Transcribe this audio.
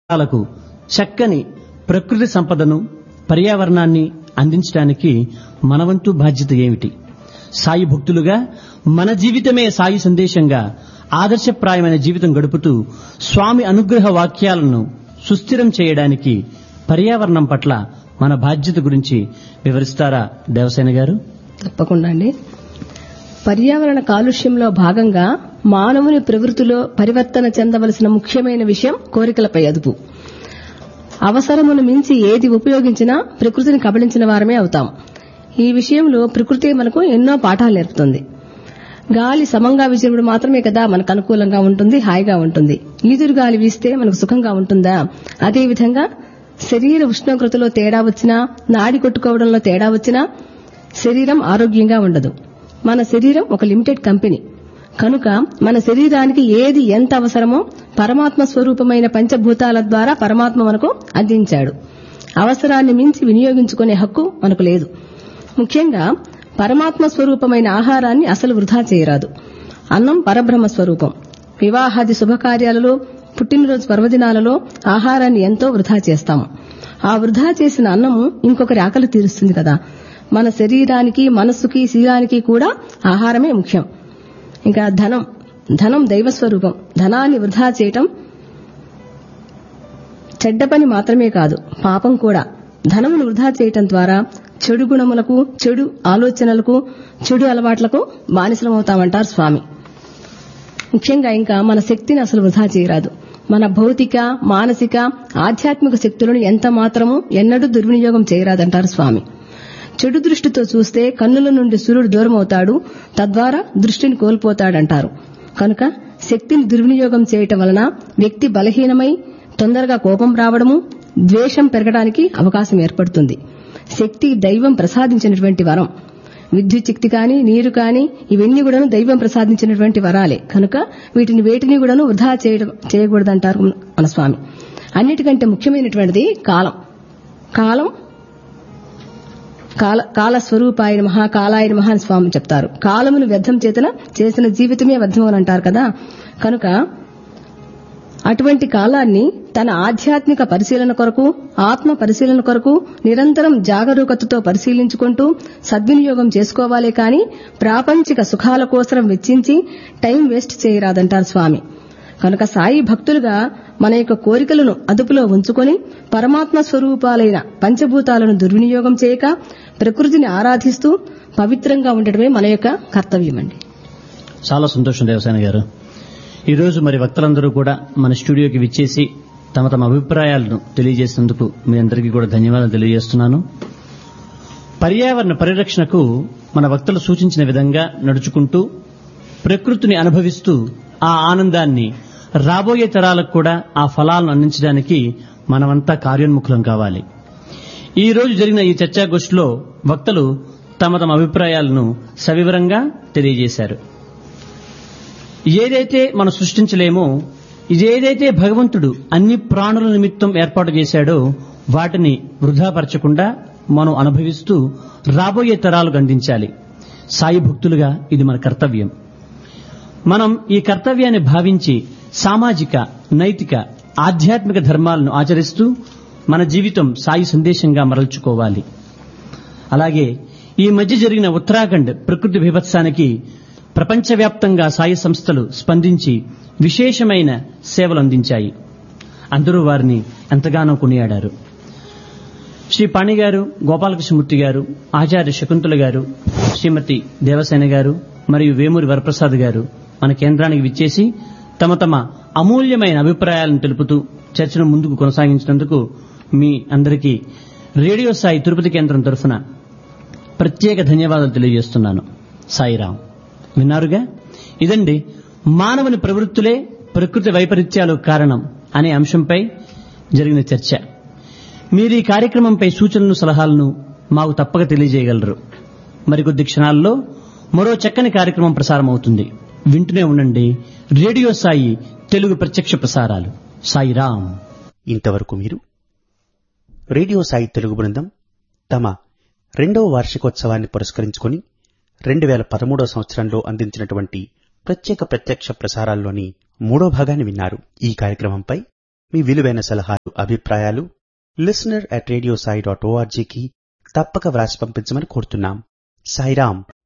లకు చక్కని ప్రకృతి సంపదను పర్యావరణాన్ని అందించడానికి మనవంతు బాధ్యత ఏమిటి సాయి భక్తులుగా మన జీవితమే సాయి సందేశంగా ఆదర్శప్రాయమైన జీవితం గడుపుతూ స్వామి అనుగ్రహ వాక్యాలను సుస్థిరం చేయడానికి పర్యావరణం పట్ల మన బాధ్యత గురించి వివరిస్తారా దేవసేన గారు తప్పకుండా అండి పర్యావరణ కాలుష్యంలో భాగంగా మానవుని ప్రవృత్తిలో పరివర్తన చెందవలసిన ముఖ్యమైన విషయం కోరికలపై అదుపు అవసరమును మించి ఏది ఉపయోగించినా ప్రకృతిని కబళించిన వారమే అవుతాం ఈ విషయంలో ప్రకృతి మనకు ఎన్నో పాఠాలు నేర్పుతుంది గాలి సమంగా వీచినప్పుడు మాత్రమే కదా మనకు అనుకూలంగా ఉంటుంది హాయిగా ఉంటుంది ఈదురు గాలి వీస్తే మనకు సుఖంగా ఉంటుందా అదేవిధంగా శరీర ఉష్ణోగ్రతలో తేడా వచ్చినా నాడి కొట్టుకోవడంలో తేడా వచ్చినా శరీరం ఆరోగ్యంగా ఉండదు మన శరీరం ఒక లిమిటెడ్ కంపెనీ కనుక మన శరీరానికి ఏది ఎంత అవసరమో పరమాత్మ స్వరూపమైన పంచభూతాల ద్వారా పరమాత్మ మనకు అందించాడు అవసరాన్ని మించి వినియోగించుకునే హక్కు మనకు లేదు ముఖ్యంగా పరమాత్మ స్వరూపమైన ఆహారాన్ని అసలు వృధా చేయరాదు అన్నం పరబ్రహ్మ స్వరూపం వివాహాది శుభకార్యాలలో పుట్టినరోజు పర్వదినాలలో ఆహారాన్ని ఎంతో వృధా చేస్తాము ఆ వృధా చేసిన అన్నము ఇంకొకరి ఆకలి తీరుస్తుంది కదా మన శరీరానికి మనస్సుకి శరీరానికి కూడా ఆహారమే ముఖ్యం ఇంకా ధనం ధనం దైవస్వరూపం ధనాన్ని వృధా చేయటం చెడ్డ పని మాత్రమే కాదు పాపం కూడా ధనమును వృధా చేయటం ద్వారా చెడు గుణములకు చెడు ఆలోచనలకు చెడు అలవాట్లకు బానిసలమవుతామంటారు స్వామి ముఖ్యంగా ఇంకా మన శక్తిని అసలు వృధా చేయరాదు మన భౌతిక మానసిక ఆధ్యాత్మిక శక్తులను ఎంత మాత్రము ఎన్నడూ దుర్వినియోగం చేయరాదంటారు స్వామి చెడు దృష్టితో చూస్తే కన్నుల నుండి సూర్యుడు దూరం అవుతాడు తద్వారా దృష్టిని కోల్పోతాడంటారు కనుక శక్తిని దుర్వినియోగం చేయటం వలన వ్యక్తి బలహీనమై తొందరగా కోపం రావడము ద్వేషం పెరగడానికి అవకాశం ఏర్పడుతుంది శక్తి దైవం ప్రసాదించినటువంటి వరం విద్యుత్ శక్తి కానీ నీరు కానీ ఇవన్నీ కూడాను దైవం ప్రసాదించినటువంటి వరాలే కనుక వీటిని వేటిని కూడాను వృధా చేయడం చేయకూడదంటారు మన స్వామి అన్నిటికంటే ముఖ్యమైనటువంటిది కాలం కాలం కాల కాల స్వరూపాయన మహా కాలాయన మహా అని స్వామి చెప్తారు కాలమును వ్యర్థం చేతన చేసిన జీవితమే వ్యర్థం అని అంటారు కదా కనుక అటువంటి కాలాన్ని తన ఆధ్యాత్మిక పరిశీలన కొరకు ఆత్మ పరిశీలన కొరకు నిరంతరం జాగరూకతతో పరిశీలించుకుంటూ సద్వినియోగం చేసుకోవాలే కాని ప్రాపంచిక సుఖాల కోసం వెచ్చించి టైం వేస్ట్ చేయరాదంటారు స్వామి కనుక సాయి భక్తులుగా మన యొక్క కోరికలను అదుపులో ఉంచుకొని పరమాత్మ స్వరూపాలైన పంచభూతాలను దుర్వినియోగం చేయక ప్రకృతిని ఆరాధిస్తూ పవిత్రంగా ఉండటమే మన యొక్క కర్తవ్యమండి చాలా సంతోషం దేవసేన గారు ఈరోజు మరి వక్తలందరూ కూడా మన స్టూడియోకి విచ్చేసి తమ తమ అభిప్రాయాలను తెలియజేసినందుకు మీ అందరికీ కూడా ధన్యవాదాలు తెలియజేస్తున్నాను పర్యావరణ పరిరక్షణకు మన వక్తలు సూచించిన విధంగా నడుచుకుంటూ ప్రకృతిని అనుభవిస్తూ ఆ ఆనందాన్ని రాబోయే తరాలకు కూడా ఆ ఫలాలను అందించడానికి మనమంతా కార్యోన్ముఖులం కావాలి ఈ రోజు జరిగిన ఈ చర్చాగోష్ఠిలో వక్తలు తమ తమ అభిప్రాయాలను సవివరంగా తెలియజేశారు ఏదైతే మనం సృష్టించలేమో ఇదేదైతే భగవంతుడు అన్ని ప్రాణుల నిమిత్తం ఏర్పాటు చేశాడో వాటిని వృధాపరచకుండా మనం అనుభవిస్తూ రాబోయే తరాలకు అందించాలి సాయి భక్తులుగా ఇది మన కర్తవ్యం మనం ఈ కర్తవ్యాన్ని భావించి సామాజిక నైతిక ఆధ్యాత్మిక ధర్మాలను ఆచరిస్తూ మన జీవితం సాయి సందేశంగా మరల్చుకోవాలి అలాగే ఈ మధ్య జరిగిన ఉత్తరాఖండ్ ప్రకృతి బీభత్సానికి ప్రపంచవ్యాప్తంగా సాయి సంస్థలు స్పందించి విశేషమైన సేవలు అందించాయి అందరూ వారిని ఎంతగానో కొనియాడారు శ్రీ పాణి గారు గోపాలకృష్ణమూర్తి గారు ఆచార్య శకుంతల గారు శ్రీమతి దేవసేన గారు మరియు వేమూరి వరప్రసాద్ గారు మన కేంద్రానికి విచ్చేసి తమ తమ అమూల్యమైన అభిప్రాయాలను తెలుపుతూ చర్చను ముందుకు కొనసాగించినందుకు మీ అందరికీ రేడియో సాయి తిరుపతి కేంద్రం తరఫున ప్రత్యేక ధన్యవాదాలు తెలియజేస్తున్నాను సాయిరాం విన్నారుగా ఇదండి మానవుని ప్రవృత్తులే ప్రకృతి వైపరీత్యాలు కారణం అనే అంశంపై జరిగిన చర్చ మీరు ఈ కార్యక్రమంపై సూచనలు సలహాలను మాకు తప్పక తెలియజేయగలరు మరికొద్ది క్షణాల్లో మరో చక్కని కార్యక్రమం ప్రసారమవుతుంది వింటూనే ఉండండి రేడియో సాయి తెలుగు ప్రత్యక్ష ప్రసారాలు సాయిరాం ఇంతవరకు మీరు రేడియో సాయి తెలుగు బృందం తమ రెండవ వార్షికోత్సవాన్ని పురస్కరించుకొని రెండు వేల పదమూడవ సంవత్సరంలో అందించినటువంటి ప్రత్యేక ప్రత్యక్ష ప్రసారాల్లోని మూడో భాగాన్ని విన్నారు ఈ కార్యక్రమంపై మీ విలువైన సలహాలు అభిప్రాయాలు listener at radio Sai dot ఓఆర్జీకి తప్పక వ్రాసి పంపించమని కోరుతున్నాం సాయిరాం